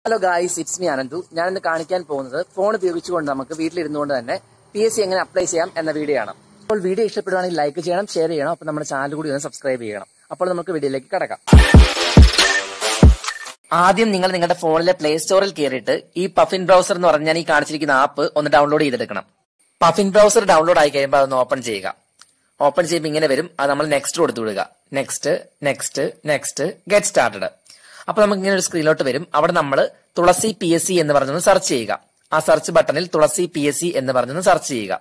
hello guys it's me Ananthu ഞാൻ ഇന്ന് കാണിക്കാൻ പോകുന്നത് ഫോൺ ഉപയോഗിച്ചുകൊണ്ട് നമുക്ക് വീട്ടിലിരുന്നുകൊണ്ട് തന്നെ പി എസ് സി എങ്ങനെ അപ്ലൈ ചെയ്യാം എന്ന വീഡിയോ ആണ് അപ്പോൾ വീഡിയോ ഇഷ്ടപ്പെടുവാണെങ്കിൽ ലൈക്ക് ചെയ്യണം ഷെയർ ചെയ്യണം അപ്പോൾ നമ്മുടെ ചാനൽ കൂടി ഒന്ന് സബ്സ്ക്രൈബ് ചെയ്യണം അപ്പോൾ നമുക്ക് വീഡിയോയിലേക്ക് കടക്കാം ആദ്യം നിങ്ങൾ നിങ്ങളുടെ ഫോണിലെ പ്ലേ സ്റ്റോറിൽ കയറിയിട്ട് ഈ പഫിൻ ബ്രൗസർ എന്ന് പറഞ്ഞാൽ ഞാൻ ഈ കാണിച്ചിരിക്കുന്ന ആപ്പ് ഒന്ന് ഡൗൺലോഡ് ചെയ്തെടുക്കണം പഫിൻ ബ്രൗസർ ഡൗൺലോഡ് ആയി കഴിയുമ്പോൾ അതൊന്ന് ഓപ്പൺ ചെയ്യുക ഓപ്പൺ ചെയ്യുമ്പോൾ ഇങ്ങനെ വരും അത് നമ്മൾ നെക്സ്റ്റ് കൊടുത്തു വിടുക next next next get started അപ്പൊ നമുക്ക് ഇങ്ങനെ ഒരു സ്ക്രീനിലോട്ട് വരും അവിടെ നമ്മൾ തുളസി പി എസ് സി എന്ന് പറഞ്ഞൊന്ന് സെർച്ച് ചെയ്യുക ആ സെർച്ച് ബട്ടണിൽ തുളസി പി എസ് സി എന്ന് പറഞ്ഞൊന്ന് സെർച്ച് ചെയ്യുക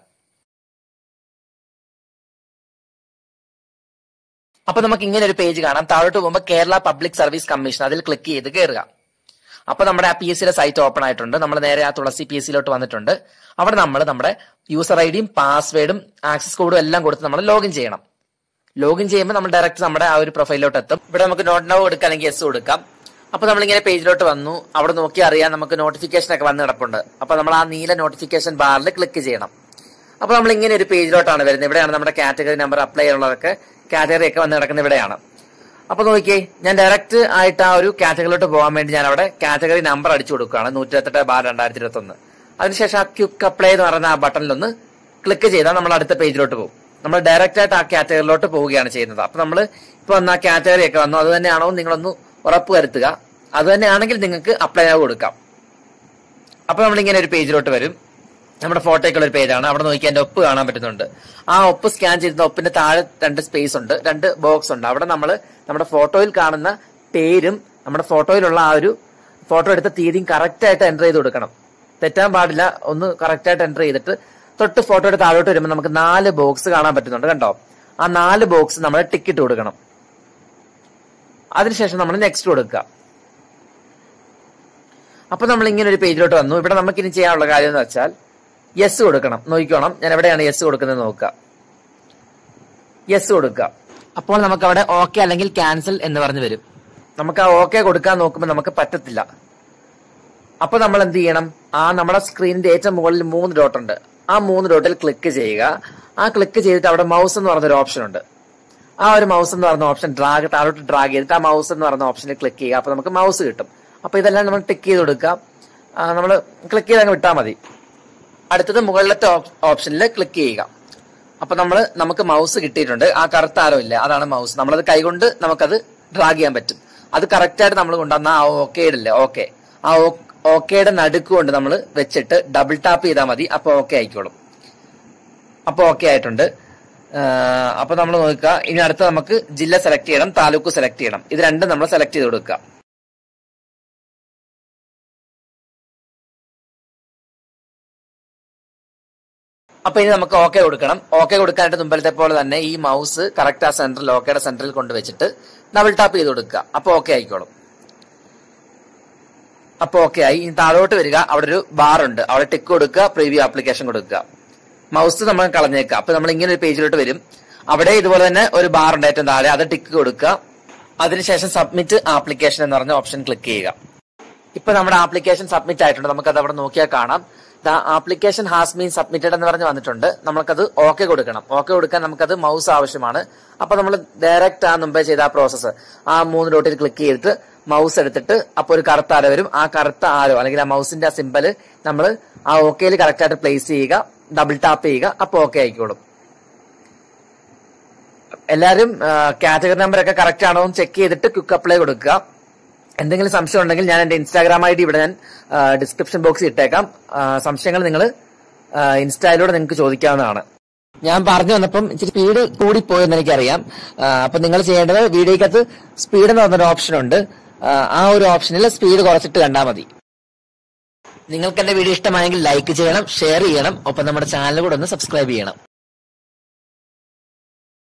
അപ്പൊ നമുക്ക് ഇങ്ങനെ ഒരു പേജ് കാണാം താഴോട്ട് പോകുമ്പോൾ കേരള പബ്ലിക് സർവീസ് കമ്മീഷൻ അതിൽ ക്ലിക്ക് ചെയ്ത് കയറുക അപ്പൊ നമ്മുടെ ആ പി എസ് സിയുടെ സൈറ്റ് ഓപ്പൺ ആയിട്ടുണ്ട് നമ്മൾ നേരെ ആ തുളസി പി എസ് സിയിലോട്ട് വന്നിട്ടുണ്ട് അവിടെ നമ്മൾ നമ്മുടെ യൂസർ ഐ ഡിയും പാസ്വേഡും ആക്സസ് കോഡും എല്ലാം കൊടുത്ത് നമ്മൾ ലോഗിൻ ചെയ്യണം ലോഗിൻ ചെയ്യുമ്പോൾ നമ്മൾ ഡയറക്റ്റ് നമ്മുടെ ആ ഒരു പ്രൊഫൈലിലോട്ട് എത്തും ഇവിടെ നമുക്ക് നോട്ട് നൗ കൊടുക്കുകയാണെങ്കിൽ എസ് കൊടുക്കാം അപ്പൊ നമ്മളിങ്ങനെ പേജിലോട്ട് വന്നു അവിടെ നോക്കി അറിയാം നമുക്ക് നോട്ടിഫിക്കേഷൻ ഒക്കെ വന്ന് കിടപ്പുണ്ട് അപ്പൊ നമ്മൾ ആ നീല നോട്ടിഫിക്കേഷൻ ബാറിൽ ക്ലിക്ക് ചെയ്യണം അപ്പൊ നമ്മൾ ഇങ്ങനെ ഒരു പേജിലോട്ടാണ് വരുന്നത് ഇവിടെയാണ് നമ്മുടെ കാറ്റഗറി നമ്പർ അപ്ലൈ ചെയ്യാനുള്ളതൊക്കെ കാറ്റഗറി ഒക്കെ വന്ന് കിടക്കുന്നത് ഇവിടെയാണ് അപ്പൊ നോക്കിയേ ഞാൻ ഡയറക്റ്റ് ആയിട്ട് ആ ഒരു കാറ്റഗറിയിലോട്ട് പോകാൻ വേണ്ടി ഞാൻ അവിടെ കാറ്റഗറി നമ്പർ അടിച്ചു കൊടുക്കുകയാണ് നൂറ്റി ഇരുപത്തെട്ട് ബാർ രണ്ടായിരത്തി ഇരുപത്തി ഒന്ന് അതിനുശേഷം ആ ക്യുക്ക് അപ്ലൈ എന്ന് പറയുന്ന ആ ബട്ടണിലൊന്ന് ക്ലിക്ക് ചെയ്താൽ നമ്മൾ അടുത്ത പേജിലോട്ട് പോകും നമ്മൾ ഡയറക്റ്റ് ആയിട്ട് ആ കാറ്റഗറിയിലോട്ട് പോവുകയാണ് ചെയ്യുന്നത് അപ്പൊ നമ്മൾ ഇപ്പൊ വന്ന ആ കാറ്റഗറി ഒക്കെ വന്നു അത് തന്നെയാണോ എന്ന് നിങ്ങളൊന്ന് ഉറപ്പ് വരുത്തുക അത് തന്നെയാണെങ്കിൽ നിങ്ങൾക്ക് അപ്ലൈ ആയി കൊടുക്കാം അപ്പൊ നമ്മൾ ഇങ്ങനെ ഒരു പേജിലോട്ട് വരും നമ്മുടെ ഫോട്ടോയ്ക്കുള്ള ഒരു പേജാണ് അവിടെ നോക്കി എന്റെ ഒപ്പ് കാണാൻ പറ്റുന്നുണ്ട് ആ ഒപ്പ് സ്കാൻ ചെയ്തിരുന്ന ഒപ്പിന്റെ താഴെ രണ്ട് സ്പേസ് ഉണ്ട് രണ്ട് ബോക്സ് ഉണ്ട് അവിടെ നമ്മൾ നമ്മുടെ ഫോട്ടോയിൽ കാണുന്ന പേരും നമ്മുടെ ഫോട്ടോയിലുള്ള ആ ഒരു ഫോട്ടോ എടുത്ത തീയതിയും കറക്റ്റ് ആയിട്ട് എൻ്റർ ചെയ്ത് കൊടുക്കണം തെറ്റാൻ പാടില്ല ഒന്ന് കറക്റ്റ് ആയിട്ട് എൻ്റർ ചെയ്തിട്ട് തൊട്ട് ഫോട്ടോയുടെ താഴോട്ട് വരുമ്പോൾ നമുക്ക് നാല് ബോക്സ് കാണാൻ പറ്റുന്നുണ്ട് കണ്ടോ ആ നാല് ബോക്സ് നമ്മൾ ടിക്കറ്റ് കൊടുക്കണം അതിനുശേഷം നമ്മൾ നെക്സ്റ്റ് കൊടുക്കുക അപ്പൊ നമ്മൾ ഇങ്ങനെ ഒരു പേജിലോട്ട് വന്നു ഇവിടെ നമുക്ക് ഇനി ചെയ്യാനുള്ള കാര്യം എന്ന് വെച്ചാൽ യെസ് കൊടുക്കണം നോക്കിക്കോണം ഞാൻ എവിടെയാണ് യെസ് കൊടുക്കുന്നത് നോക്കുക യെസ് കൊടുക്കുക അപ്പോൾ നമുക്ക് അവിടെ ഓക്കെ അല്ലെങ്കിൽ ക്യാൻസൽ എന്ന് പറഞ്ഞു വരും നമുക്ക് ആ ഓക്കെ കൊടുക്കാൻ നോക്കുമ്പോൾ നമുക്ക് പറ്റത്തില്ല അപ്പൊ നമ്മൾ എന്ത് ചെയ്യണം ആ നമ്മുടെ സ്ക്രീനിന്റെ ഏറ്റവും മുകളിൽ മൂന്ന് ഡോട്ട് ഉണ്ട് ആ മൂന്ന് ഡോട്ടിൽ ക്ലിക്ക് ചെയ്യുക ആ ക്ലിക്ക് ചെയ്തിട്ട് അവിടെ മൗസ് എന്ന് പറഞ്ഞൊരു ഓപ്ഷൻ ഉണ്ട് ആ ഒരു മൗസ് എന്ന് പറയുന്ന ഓപ്ഷൻ ഡ്രാഗ് താഴോട്ട് ഡ്രാഗ് ചെയ്തിട്ട് ആ മൗസ് എന്ന് പറയുന്ന ഓപ്ഷനിൽ ക്ലിക്ക് ചെയ്യുക അപ്പൊ നമുക്ക് മൗസ് കിട്ടും അപ്പൊ ഇതെല്ലാം നമ്മൾ ടിക്ക് ചെയ്ത് കൊടുക്കുക നമ്മൾ ക്ലിക്ക് ചെയ്ത് അങ്ങ് വിട്ടാൽ മതി അടുത്തത് മുകളിലത്തെ ഓപ്ഷനിൽ ക്ലിക്ക് ചെയ്യുക അപ്പൊ നമ്മൾ നമുക്ക് മൗസ് കിട്ടിയിട്ടുണ്ട് ആ കറുത്ത ആരോ ഇല്ല അതാണ് മൗസ് നമ്മളത് കൈകൊണ്ട് നമുക്കത് ഡ്രാഗ് ചെയ്യാൻ പറ്റും അത് കറക്റ്റ് ആയിട്ട് നമ്മൾ കൊണ്ടുവന്ന ആ ഓക്കേഡ് ഇല്ലേ ഓക്കെ ആ ഓക്കേയുടെ നടുക്ക് കൊണ്ട് നമ്മൾ വെച്ചിട്ട് ഡബിൾ ടാപ്പ് ചെയ്താൽ മതി അപ്പൊ ഓക്കെ ആയിക്കോളും അപ്പൊ ഓക്കെ ആയിട്ടുണ്ട് അപ്പൊ നമ്മൾ നോക്കുക ഇനി അടുത്ത നമുക്ക് ജില്ല സെലക്ട് ചെയ്യണം താലൂക്ക് സെലക്ട് ചെയ്യണം ഇത് രണ്ടും നമ്മൾ സെലക്ട് ചെയ്ത് കൊടുക്കുക അപ്പൊ ഇനി നമുക്ക് ഓക്കെ കൊടുക്കണം ഓക്കെ കൊടുക്കാനായിട്ട് മുമ്പിലത്തെ പോലെ തന്നെ ഈ മൗസ് കറക്റ്റ് ആ സെന്ററിൽ ഓക്കയുടെ സെന്ററിൽ കൊണ്ടുവച്ചിട്ട് ഡബിൾ ടാപ്പ് ചെയ്ത് കൊടുക്കുക അപ്പൊ ഓക്കെ ആയിക്കോളും അപ്പൊ ഓക്കെ ആയി ഇനി താഴോട്ട് വരിക അവിടെ ഒരു ബാർ ഉണ്ട് അവിടെ ടിക്ക് കൊടുക്കുക പ്രീവ്യൂ ആപ്ലിക്കേഷൻ കൊടുക്കുക മൗസ് നമ്മൾ കളഞ്ഞേക്കുക അപ്പൊ നമ്മൾ ഇങ്ങനെ ഒരു പേജിലോട്ട് വരും അവിടെ ഇതുപോലെ തന്നെ ഒരു ബാർ ഉണ്ട് ഏറ്റവും താഴെ അത് ടിക്ക് കൊടുക്കുക അതിനുശേഷം സബ്മിറ്റ് ആപ്ലിക്കേഷൻ എന്ന് പറഞ്ഞ ഓപ്ഷൻ ക്ലിക്ക് ചെയ്യുക ഇപ്പൊ നമ്മുടെ ആപ്ലിക്കേഷൻ സബ്മിറ്റ് ആയിട്ടുണ്ട് നമുക്കത് അവിടെ നോക്കിയാൽ കാണാം the application has been submitted എന്ന് പറഞ്ഞ് വന്നിട്ടുണ്ട് നമുക്കത് ഓക്കെ കൊടുക്കണം ഓക്കെ കൊടുക്കാൻ നമുക്കത് മൗസ് ആവശ്യമാണ് അപ്പൊ നമ്മൾ ഡയറക്റ്റ് ആ മുമ്പേ ചെയ്ത ആ പ്രോസസ്സ് ആ മൂന്ന് ഡോട്ടിൽ ക്ലിക്ക് ചെയ്തിട്ട് മൗസ് എടുത്തിട്ട് അപ്പൊ ഒരു കറുത്ത ആരോ വരും ആ കറുത്ത ആരോ അല്ലെങ്കിൽ ആ മൗസിന്റെ ആ സിമ്പല് നമ്മൾ ആ ഓക്കയിൽ കറക്റ്റ് ആയിട്ട് പ്ലേസ് ചെയ്യുക ഡബിൾ ടാപ്പ് ചെയ്യുക അപ്പൊ ഓക്കെ ആയിക്കോളും എല്ലാവരും കാറ്റഗറി നമ്പർ ഒക്കെ കറക്റ്റ് ആണോ എന്ന് ചെക്ക് ചെയ്തിട്ട് ക്വിക്ക് അപ്ലൈ കൊടുക്കുക എന്തെങ്കിലും സംശയം ഉണ്ടെങ്കിൽ ഞാൻ എന്റെ ഇൻസ്റ്റാഗ്രാം ഐ ഡി ഇവിടെ ഞാൻ ഡിസ്ക്രിപ്ഷൻ ബോക്സിൽ ഇട്ടേക്കാം സംശയങ്ങൾ നിങ്ങൾ ഇൻസ്റ്റയിലൂടെ നിങ്ങൾക്ക് ചോദിക്കാവുന്നതാണ് ഞാൻ പറഞ്ഞു വന്നപ്പം ഇച്ചിരി സ്പീഡ് കൂടിപ്പോയെന്ന് എനിക്കറിയാം അപ്പൊ നിങ്ങൾ ചെയ്യേണ്ടത് വീഡിയോക്കകത്ത് സ്പീഡ് എന്ന് പറഞ്ഞൊരു ഓപ്ഷൻ ഉണ്ട് ആ ഒരു ഓപ്ഷനിൽ സ്പീഡ് കുറച്ചിട്ട് കണ്ടാൽ മതി നിങ്ങൾക്ക് എന്റെ വീഡിയോ ഇഷ്ടമായെങ്കിൽ ലൈക്ക് ചെയ്യണം ഷെയർ ചെയ്യണം ഒപ്പം നമ്മുടെ ചാനൽ കൂടെ ഒന്ന് സബ്സ്ക്രൈബ് ചെയ്യണം